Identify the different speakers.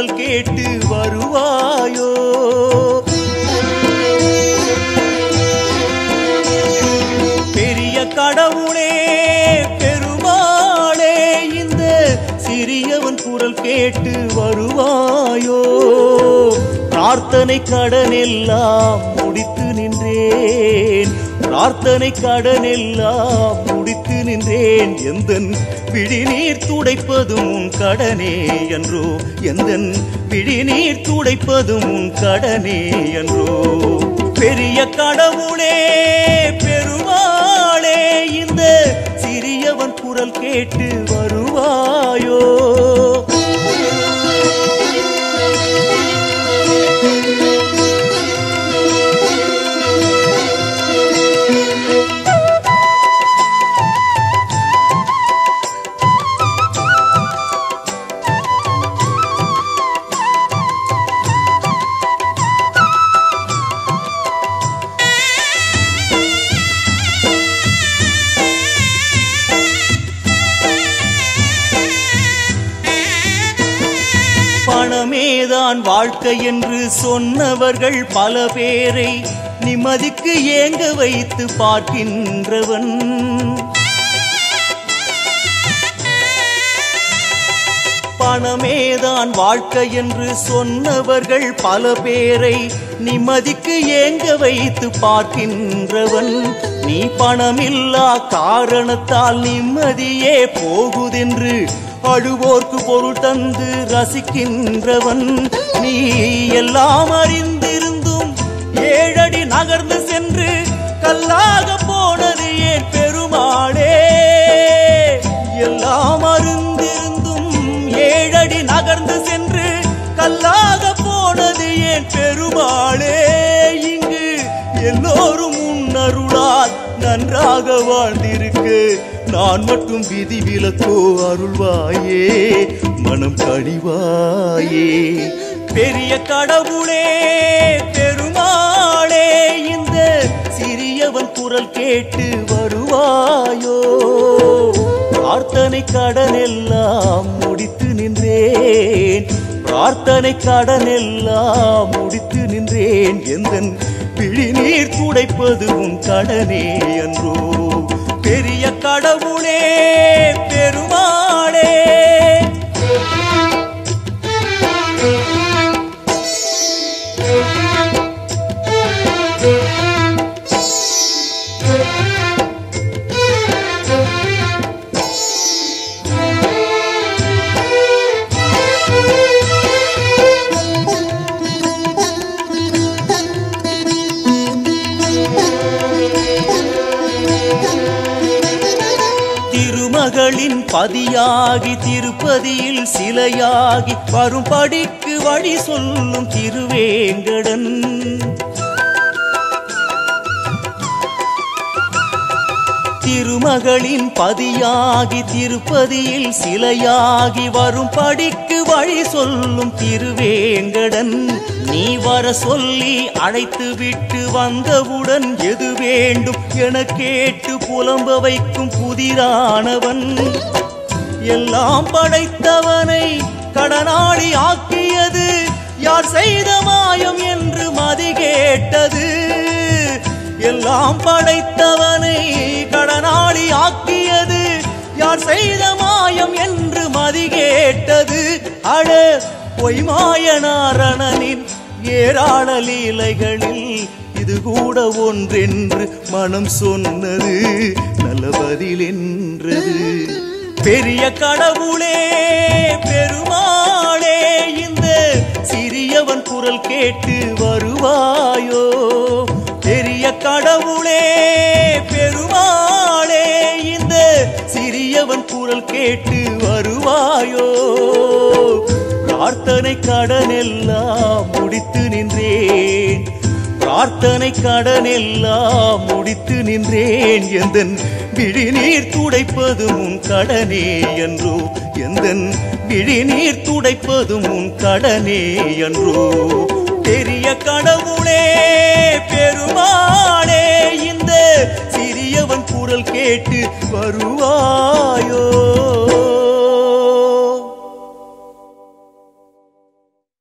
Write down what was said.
Speaker 1: குரல் கேட்டு வருவாயோ பெரிய கடவுளே பெருமாளே இந்த சிறியவன் குரல் கேட்டு வருவாயோ பிரார்த்தனை கடனெல்லாம் முடித்து நின்றேன் பிரார்த்தனை கடனெல்லாம் முடித்து நின்றேன் எந்தன் விழிநீர் துடைப்பதும் உன் கடனே என்றோ எந்தன் விழிநீர் துடைப்பதும் உன் கடனே என்றோ பெரிய கடவுளே பெருமாளே இந்த சிறியவன் குரல் கேட்டு வருவாயோ பணமேதான் வாழ்க்கை என்று சொன்னவர்கள் பல பேரை நிம்மதிக்கு ஏங்க வைத்து பார்க்கின்றவன் பணமேதான் வாழ்க்கை என்று சொன்னவர்கள் பல பேரை நிம்மதிக்கு ஏங்க வைத்து பார்க்கின்றவன் நீ பணமில்லா காரணத்தால் நிம்மதியே போகுதென்று அழுவோர்க்கு பொருள் தந்து ரசிக்கின்றவன் நீ எல்லாம் அறிந்திருந்தும் ஏழடி நகர்ந்து சென்று கல்லாக போனது ஏன் பெருமாளே எல்லாம் அறிந்திருந்தும் ஏழடி நகர்ந்து சென்று கல்லாக போனது ஏன் பெருமாளே இங்கு எல்லோரும் உன்னருளால் நன்றாக வாழ்ந்திருக்கு நான் மட்டும் விதி விலக்கோ அருள்வாயே மனம் கழிவாயே பெரிய கடவுளே பெருமாளே இந்த சிறியவன் குரல் கேட்டு வருவாயோ பிரார்த்தனை கடனெல்லாம் முடித்து நின்றேன் பிரார்த்தனை கடனெல்லாம் முடித்து நின்றேன் எந்தன் விழிநீர் துடைப்பது உன் கடனே அன்றோ பெரிய கடவுளே பெருமாளே திருமகளின் பதியாகி திருப்பதியில் சிலையாகி வரும் படிக்கு வழி சொல்லும் திருவேங்கடன் திருமகளின் பதியாகி திருப்பதியில் சிலையாகி வரும் படிக்கு வழி சொல்லும் திருவேங்கடன் நீ வர சொல்லி அழைத்து விட்டு வந்தவுடன் எது வேண்டும் என கேட்டு புலம்ப வைக்கும் புதிரானவன் எல்லாம் படைத்தவனை கடனாளி ஆக்கியது யார் செய்த மாயம் என்று மதி கேட்டது எல்லாம் படைத்தவனை கடனாளி ஆக்கியது யார் செய்த மாயம் என்று மதி கேட்டது அட பொய்மாயனாரணனின் ஏராள லீலைகளில் இது கூட ஒன்றென்று மனம் சொன்னது நல்ல பதில் என்றது பெரிய கடவுளே பெருமாளே இந்த சிறியவன் குரல் கேட்டு வருவாயோ பெரிய கடவுளே பெருமாளே இந்த சிறியவன் குரல் கேட்டு வருவாயோ பிரார்த்தனை கடனெல்லாம் முடித்து நின்றேன் பிரார்த்தனை கடனெல்லாம் முடித்து நின்றேன் எந்தன் விழிநீர் துடைப்பதும் உன் கடனே என்றோ எந்தன் விழிநீர் துடைப்பதும் உன் கடனே என்றோ பெரிய கடவுளே பெருமாளே இந்த சிறியவன் குரல் கேட்டு வருவாயோ